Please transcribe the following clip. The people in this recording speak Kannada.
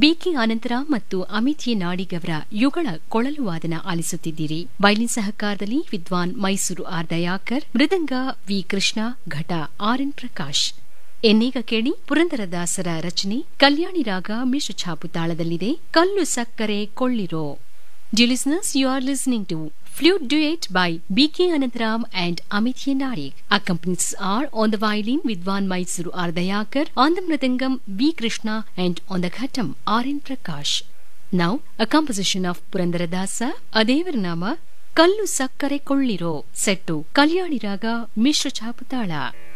ಬಿಕೆ ಅನಂತರ ಮತ್ತು ಅಮಿತ್ ಎ ನಾಡಿಗವರ ಯುಗಳ ಕೊಳಲು ವಾದನ ಆಲಿಸುತ್ತಿದ್ದೀರಿ ವೈಲಿನ್ ಸಹಕಾರದಲ್ಲಿ ವಿದ್ವಾನ್ ಮೈಸೂರು ಆರ್ ದಯಾಕರ್ ಮೃದಂಗ ವಿ ಕೃಷ್ಣ ಘಟ ಆರ್ ಎನ್ ಪ್ರಕಾಶ್ ಎನ್ನೀಗ ಕೇಳಿ ಪುರಂದರದಾಸರ ರಚನೆ ಕಲ್ಯಾಣಿ ರಾಗ ಮಿಶ್ರ ಛಾಪು ತಾಳದಲ್ಲಿದೆ ಕಲ್ಲು ಸಕ್ಕರೆ ಕೊಳ್ಳಿರೋ Dear listeners, you are listening to Flute Duet by B.K. Anantram and Amit Narik. Accompanies are on the violin Vidwan Mysuru R. Dayakar, on the mridangam V. Krishna and on the ghatam R. N. Prakash. Now, a composition of Purandaradasa, Adevaranama, Kallu Sakkare Kolliro, set to Kalyani Raga Mishra Chaputala.